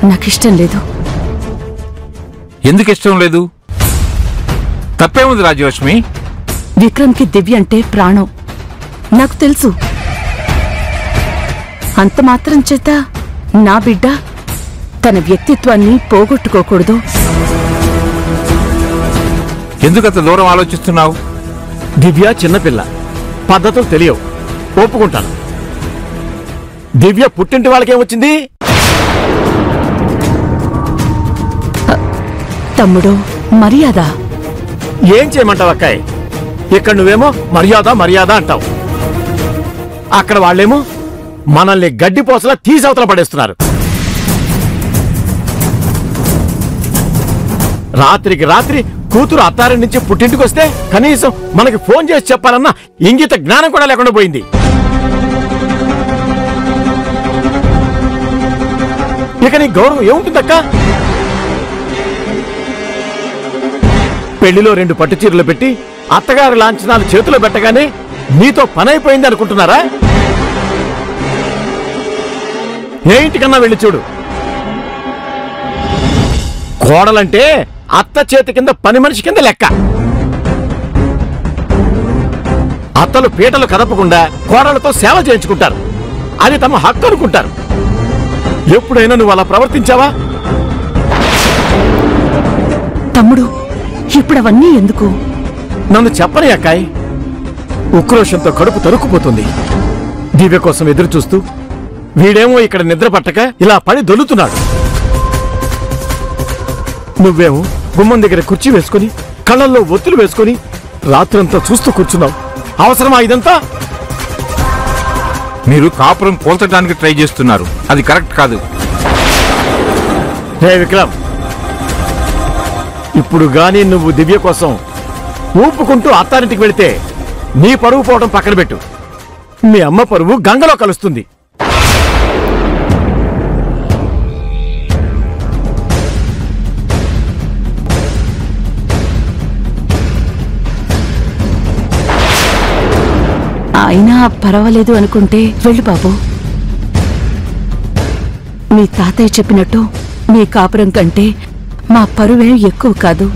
నాకిష్టం లేదు ఎందుకు ఇష్టం లేదు తప్పేముంది రాజ్యలక్ష్మి విక్రమ్కి దివ్య అంటే ప్రాణం నాకు తెలుసు అంత మాత్రం చేత నా బిడ్డ తన వ్యక్తిత్వాన్ని పోగొట్టుకోకూడదు ఎందుకు అంత దూరం ఆలోచిస్తున్నావు దివ్య చిన్నపిల్ల పద్ధతులు తెలియవు ఒప్పుకుంటాను దివ్య పుట్టింటి వాళ్ళకేమొచ్చింది తమ్ముడు మర్యాద ఏం చేయమంటావు అక్కాయ్ ఇక్కడ నువ్వేమో మర్యాద మర్యాద అంటావు అక్కడ వాళ్ళేమో మనల్ని గడ్డి పోసలా తీసవతల పడేస్తున్నారు రాత్రికి రాత్రి కూతురు అత్తారి నుంచి పుట్టింటికి వస్తే కనీసం మనకి ఫోన్ చేసి చెప్పాలన్న ఇంగిత జ్ఞానం కూడా లేకుండా పోయింది ఇక నీ గౌరవం ఏముంటుందక్కా పెళ్లిలో రెండు పట్టు చీరలు పెట్టి అత్తగారి లాంఛనాలు చేతిలో పెట్టగానే నీతో పని అయిపోయింది అనుకుంటున్నారా ఏ ఇంటికన్నా వెళ్ళి చూడు కోడలంటే అత్త చేతి కింద పని మనిషి కింద లెక్క అత్తలు పీటలు కదపకుండా కోడలతో సేవ చేయించుకుంటారు అది తమ హక్కు అనుకుంటారు ఎప్పుడైనా నువ్వు అలా ప్రవర్తించావా తమ్ముడు ఇప్పుడు అవన్నీ ఎందుకు నన్ను చెప్పని అక్కాయ్ ఉక్రోషంతో కడుపు తరుక్కుపోతుంది దివ్య కోసం ఎదురు చూస్తూ వీడేమో ఇక్కడ నిద్ర పట్టక ఇలా పడి దొల్లుతున్నాడు నువ్వేమో గుమ్మం దగ్గర కుర్చీ వేసుకుని కళ్ళల్లో ఒత్తులు వేసుకుని రాత్రంతా చూస్తూ కూర్చున్నావు అవసరమా ఇదంతా మీరు కాపురం కూల్చడానికి ట్రై చేస్తున్నారు అది కరెక్ట్ కాదు హే విక్రమ్ ఇప్పుడు గాని నువ్వు దివ్య కోసం ఊపుకుంటూ అత్తారింటికి వెళితే నీ పరువు పోవడం పక్కన పెట్టు మీ అమ్మ పరువు గంగలో కలుస్తుంది అయినా పర్వాలేదు అనుకుంటే వెళ్ళు బాబు మీ తాతయ్య చెప్పినట్టు మీ కాపురం కంటే మా పరువేం ఎక్కువ కాదు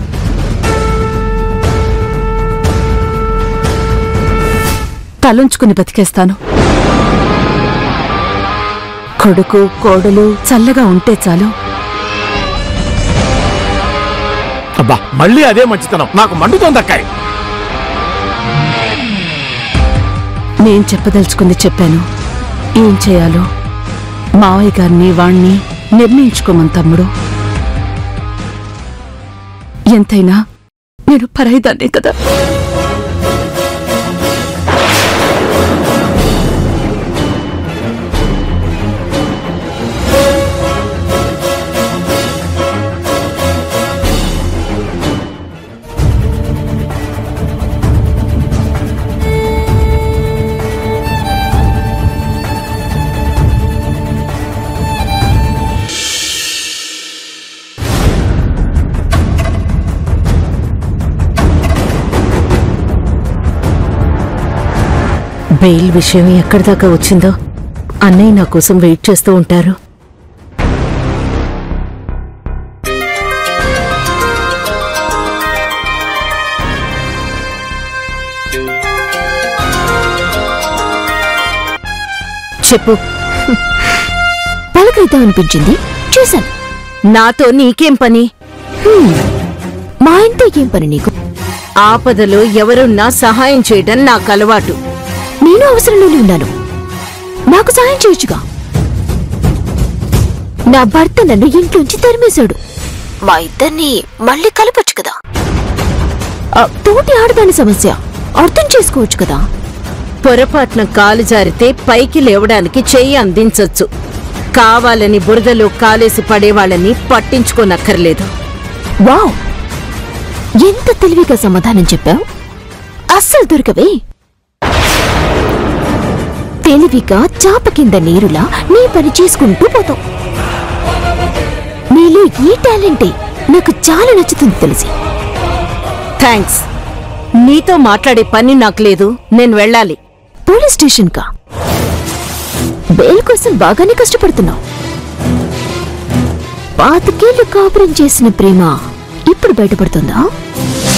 తలుంచుకుని బతికేస్తాను కొడుకు కోడలు చల్లగా ఉంటే చాలు అబ్బా మళ్ళీ అదే మంచితనం నాకు మండుతోంది అక్కాయ్ నేను చెప్పదలుచుకుంది చెప్పాను ఏం చేయాలో మావయ్య గారిని వాణ్ణి నిర్ణయించుకోమని తమ్ముడు ఎంతైనా నేను పరాయిదాన్నే కదా బెయిల్ విషయం ఎక్కడి దాకా వచ్చిందో అన్నయ్య నా కోసం వెయిట్ చేస్తూ ఉంటారు చెప్పు పలకైద్దామనిపించింది చూశాను నాతో నీకేం పని మా ఇంట్లో ఏం పని నీకు ఆపదలో ఎవరున్నా సహాయం చేయడం నాకు అలవాటు నేను అవసరంలోనే ఉన్నాను నాకు సహాయం చేయొచ్చుగా నా భర్త నన్ను ఇంట్లోంచి తరిమేశాడు మా ఇద్దరిని మళ్ళీ కలపొచ్చు కదా ఆ, తోటి ఆడదాని సమస్య అర్థం చేసుకోవచ్చు కదా పొరపాటున కాలు జారితే పైకి లేవడానికి చెయ్యి అందించొచ్చు కావాలని బురదలో కాలేసి పడేవాళ్ళని పట్టించుకోనక్కర్లేదు వావ్ ఎంత తెలివిగా సమాధానం చెప్పావు అస్సలు దొరకవే తెలివిగా చాప కింద నీరులా నీ పని చేసుకుంటూ పోతావు నీలో ఈ టాలెంటే నాకు చాలా నచ్చుతుంది తెలిసి థ్యాంక్స్ నీతో మాట్లాడే పని నాకు లేదు నేను వెళ్ళాలి పోలీస్ స్టేషన్ కా బెయిల్ కోసం బాగానే కష్టపడుతున్నావు పాతికేళ్లు కాపురం చేసిన ప్రేమ ఇప్పుడు బయటపడుతుందా